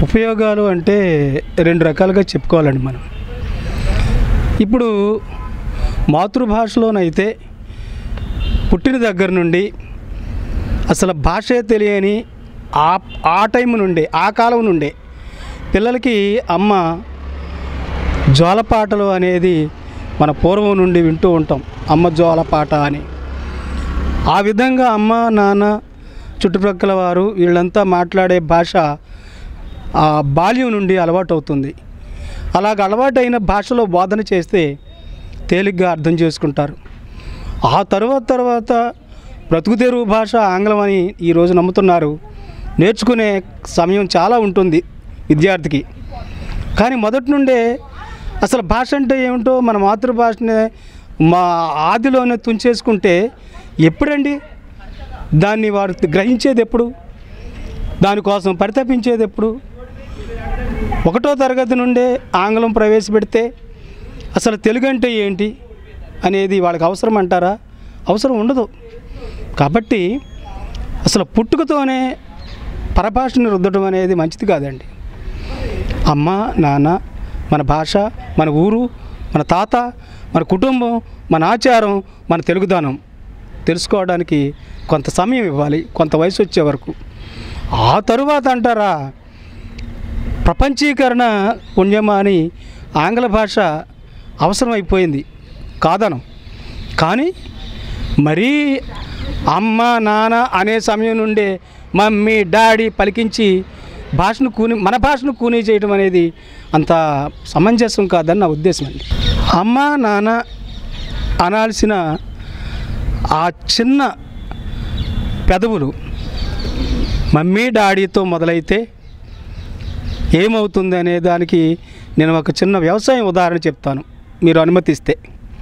ఉపయోగాలు అంటే రెండు రకాలుగా చెప్పుకోవాలండి మనం ఇప్పుడు మాతృభాషలోనైతే పుట్టిన దగ్గర నుండి అసలు భాషే తెలియని ఆ ఆ టైం నుండే ఆ కాలం నుండే పిల్లలకి అమ్మ జోలపాటలు అనేది మన పూర్వం నుండి వింటూ ఉంటాం అమ్మ జోలపాట అని ఆ విధంగా అమ్మ నాన్న చుట్టుప్రక్కల వారు వీళ్ళంతా మాట్లాడే భాష ఆ బాల్యం నుండి అలవాటు అవుతుంది అలాగ అలవాటైన భాషలో బోధన చేస్తే తేలిగ్గా అర్థం చేసుకుంటారు ఆ తర్వాత తర్వాత బ్రతుకు తెరువు భాష ఆంగ్లం అని ఈరోజు నమ్ముతున్నారు నేర్చుకునే సమయం చాలా ఉంటుంది విద్యార్థికి కానీ మొదటి నుండే అసలు భాష అంటే ఏమిటో మన మాతృభాషని మా ఆదిలోనే తుంచేసుకుంటే ఎప్పుడండి దాన్ని వారు గ్రహించేది ఎప్పుడు దానికోసం పరితపించేది ఎప్పుడు ఒకటో తరగతి నుండే ఆంగ్లం ప్రవేశపెడితే అసలు తెలుగు అంటే ఏంటి అనేది వాళ్ళకి అవసరం అంటారా అవసరం ఉండదు కాబట్టి అసలు పుట్టుకతోనే పరభాషను రుద్దడం అనేది మంచిది కాదండి అమ్మ నాన్న మన భాష మన ఊరు మన తాత మన కుటుంబం మన ఆచారం మన తెలుగుదనం తెలుసుకోవడానికి కొంత సమయం ఇవ్వాలి కొంత వయసు వచ్చే వరకు ఆ తరువాత అంటారా ప్రపంచీకరణ పుణ్యమా అని ఆంగ్ల భాష అవసరమైపోయింది కాదనం కానీ మరీ అమ్మ నాన్న అనే సమయం నుండే మమ్మీ డాడీ పలికించి భాషను కూని మన భాషను కూనీ చేయడం అనేది అంత సమంజసం కాదని నా ఉద్దేశం అండి అమ్మ నాన్న అనాల్సిన ఆ చిన్న పెదవులు మమ్మీ డాడీతో మొదలైతే ఏమవుతుంది అనే దానికి నేను ఒక చిన్న వ్యవసాయం ఉదాహరణ చెప్తాను మీరు అనుమతిస్తే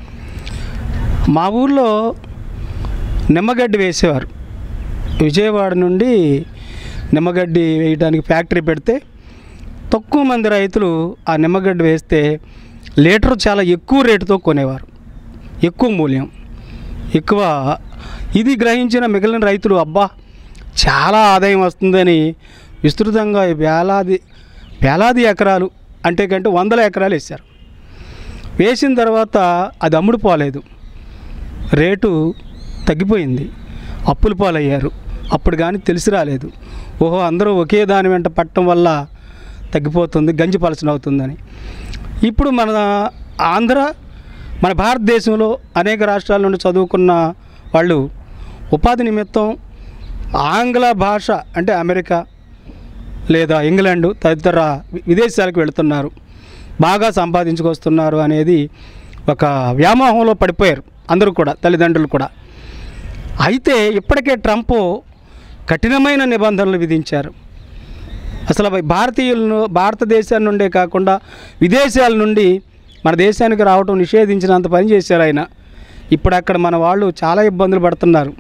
మా ఊర్లో నిమ్మగడ్డి వేసేవారు విజయవాడ నుండి నిమ్మగడ్డి వేయడానికి ఫ్యాక్టరీ పెడితే తక్కువ మంది రైతులు ఆ నిమ్మగడ్డి వేస్తే లీటర్ చాలా ఎక్కువ రేటుతో కొనేవారు ఎక్కువ మూల్యం ఎక్కువ ఇది గ్రహించిన మిగిలిన రైతులు అబ్బా చాలా ఆదాయం వస్తుందని విస్తృతంగా వేలాది వేలాది ఎకరాలు అంటే కంటే వందల ఎకరాలు వేశారు వేసిన తర్వాత అది అమ్ముడు పోలేదు రేటు తగ్గిపోయింది అప్పుల పాలయ్యారు అప్పుడు కానీ తెలిసి రాలేదు ఓహో అందరూ ఒకే దాని వెంట పట్టడం వల్ల తగ్గిపోతుంది గంజి పలచన అవుతుందని ఇప్పుడు మన ఆంధ్ర మన భారతదేశంలో అనేక రాష్ట్రాల నుండి చదువుకున్న వాళ్ళు ఉపాధి నిమిత్తం ఆంగ్ల భాష అంటే అమెరికా లేదా ఇంగ్లాండ్ తదితర వి- విదేశాలకు వెళుతున్నారు బాగా సంపాదించుకొస్తున్నారు అనేది ఒక వ్యామోహంలో పడిపోయారు అందరూ కూడా తల్లిదండ్రులు కూడా అయితే ఇప్పటికే ట్రంప్ కఠినమైన నిబంధనలు విధించారు అసలు భారతీయులను భారతదేశం నుండే కాకుండా విదేశాల నుండి మన దేశానికి రావటం నిషేధించినంత పని చేశారు ఆయన ఇప్పుడు అక్కడ మన వాళ్ళు చాలా ఇబ్బందులు పడుతున్నారు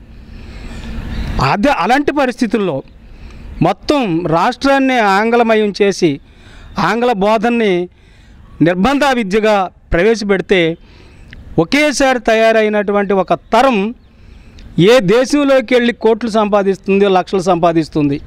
అదే అలాంటి పరిస్థితుల్లో మొత్తం రాష్ట్రాన్ని ఆంగ్లమయం చేసి ఆంగ్ల బోధనని నిర్బంధ విద్యగా ప్రవేశపెడితే ఒకేసారి తయారైనటువంటి ఒక తరం ఏ దేశంలోకి వెళ్ళి కోట్లు సంపాదిస్తుంది లక్షలు సంపాదిస్తుంది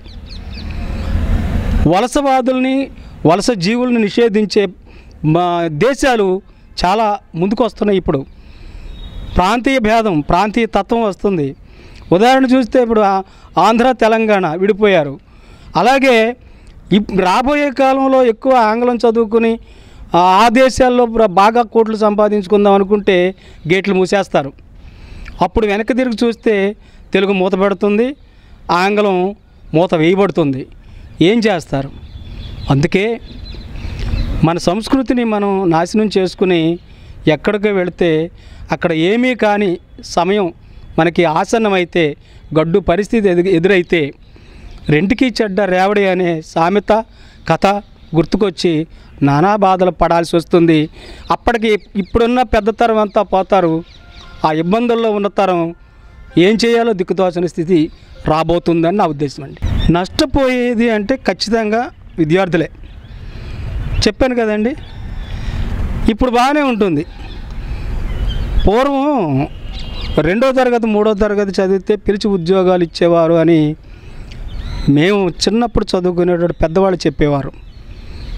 వలసవాదుల్ని వలస జీవుల్ని నిషేధించే మా దేశాలు చాలా ముందుకు వస్తున్నాయి ఇప్పుడు ప్రాంతీయ భేదం ప్రాంతీయ తత్వం వస్తుంది ఉదాహరణ చూస్తే ఇప్పుడు ఆ- ఆంధ్ర తెలంగాణ విడిపోయారు అలాగే ఇప్ రాబోయే కాలంలో ఎక్కువ ఆంగ్లం చదువుకుని ఆ ఆ దేశాల్లో ప్ర- బాగా కోట్లు సంపాదించుకుందాం అనుకుంటే గేట్లు మూసేస్తారు అప్పుడు వెనక్కి తిరిగి చూస్తే తెలుగు మూతపడుతుంది ఆంగ్లం మూత వేయబడుతుంది ఏం చేస్తారు అందుకే మన సంస్కృతిని మనం నాశనం చేసుకుని ఎక్కడికి వెళితే అక్కడ ఏమీ కాని సమయం మనకి ఆసన్నమైతే గడ్డు పరిస్థితి ఎదు- ఎదురైతే రెంటికి చెడ్డ రేవడి అనే సామెత కథ గుర్తుకొచ్చి నానా బాధలు పడాల్సి వస్తుంది అప్పటికి ఇప్పుడున్న పెద్ద తరం అంతా పోతారు ఆ ఇబ్బందుల్లో ఉన్న తరం ఏం చేయాలో దిక్కుతోచని స్థితి రాబోతుందని నా ఉద్దేశం అండి నష్టపోయేది అంటే ఖచ్చితంగా విద్యార్థులే చెప్పాను కదండి ఇప్పుడు బాగానే ఉంటుంది పూర్వం రెండో తరగతి మూడో తరగతి చదివితే పిలిచి ఉద్యోగాలు ఇచ్చేవారు అని మేము చిన్నప్పుడు చదువుకునేటప్పుడు పెద్దవాళ్ళు చెప్పేవారు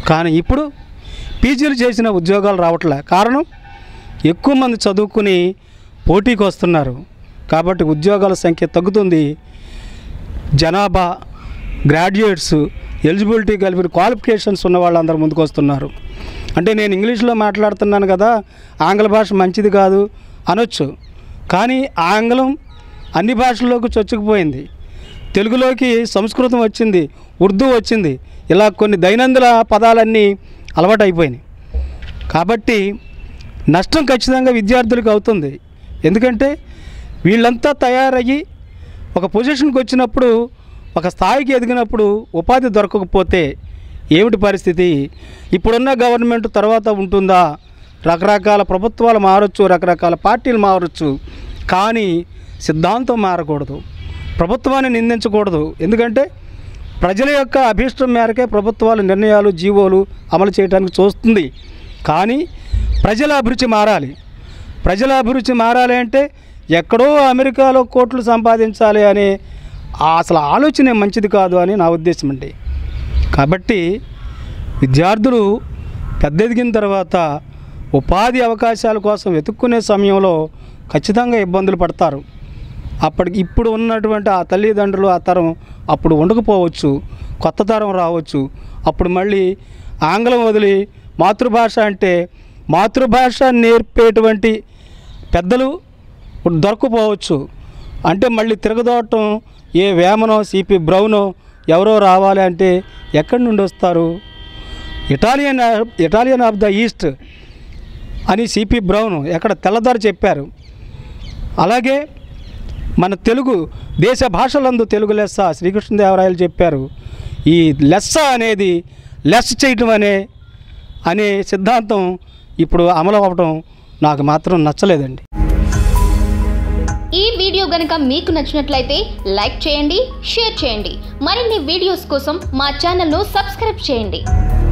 కానీ ఇప్పుడు పీజీలు చేసిన ఉద్యోగాలు రావట్లే కారణం ఎక్కువ మంది చదువుకుని పోటీకి వస్తున్నారు కాబట్టి ఉద్యోగాల సంఖ్య తగ్గుతుంది జనాభా గ్రాడ్యుయేట్స్ ఎలిజిబిలిటీ కలిపిన క్వాలిఫికేషన్స్ ఉన్న వాళ్ళందరూ ముందుకు వస్తున్నారు అంటే నేను ఇంగ్లీష్లో మాట్లాడుతున్నాను కదా ఆంగ్ల భాష మంచిది కాదు అనొచ్చు కానీ ఆంగ్లం అన్ని భాషల్లోకి చొచ్చుకుపోయింది తెలుగులోకి సంస్కృతం వచ్చింది ఉర్దూ వచ్చింది ఇలా కొన్ని దైనందిన పదాలన్నీ అలవాటు అయిపోయినాయి కాబట్టి నష్టం ఖచ్చితంగా విద్యార్థులకు అవుతుంది ఎందుకంటే వీళ్ళంతా తయారయ్యి ఒక పొజిషన్కి వచ్చినప్పుడు ఒక స్థాయికి ఎదిగినప్పుడు ఉపాధి దొరకకపోతే ఏమిటి పరిస్థితి ఇప్పుడున్న గవర్నమెంట్ తర్వాత ఉంటుందా రకరకాల ప్రభుత్వాలు మారచ్చు రకరకాల పార్టీలు మారచ్చు కానీ సిద్ధాంతం మారకూడదు ప్రభుత్వాన్ని నిందించకూడదు ఎందుకంటే ప్రజల యొక్క అభీష్టం మేరకే ప్రభుత్వాలు నిర్ణయాలు జీవోలు అమలు చేయడానికి చూస్తుంది కానీ ప్రజల అభిరుచి మారాలి ప్రజల అభిరుచి మారాలి అంటే ఎక్కడో అమెరికాలో కోట్లు సంపాదించాలి అనే ఆ అసలు ఆలోచనే మంచిది కాదు అని నా ఉద్దేశం అండి కాబట్టి విద్యార్థులు పెద్ద ఎదిగిన తర్వాత ఉపాధి అవకాశాల కోసం వెతుక్కునే సమయంలో ఖచ్చితంగా ఇబ్బందులు పడతారు అప్పటికి ఇప్పుడు ఉన్నటువంటి ఆ తల్లిదండ్రులు ఆ తరం అప్పుడు ఉండకపోవచ్చు కొత్త తరం రావచ్చు అప్పుడు మళ్ళీ ఆంగ్లం వదిలి మాతృభాష అంటే మాతృభాష నేర్పేటువంటి పెద్దలు ఇప్పుడు దొరకపోవచ్చు అంటే మళ్ళీ తిరగదోటం ఏ వేమనో సిపి బ్రౌనో ఎవరో రావాలి అంటే ఎక్కడి నుండి వస్తారు Italian Italian of the East అని సిపి బ్రౌన్ ఎక్కడ తెల్లదారు చెప్పారు అలాగే మన తెలుగు దేశ భాషలందు తెలుగు లెస్స శ్రీకృష్ణదేవరాయలు చెప్పారు ఈ లెస్స అనేది లెస్ చేయటం అనే అనే సిద్ధాంతం ఇప్పుడు అమలు అవ్వడం నాకు మాత్రం నచ్చలేదండి ఈ వీడియో గనుక మీకు నచ్చినట్లయితే లైక్ చేయండి షేర్ చేయండి మరిన్ని వీడియోస్ కోసం మా ఛానల్ను సబ్స్క్రైబ్ చేయండి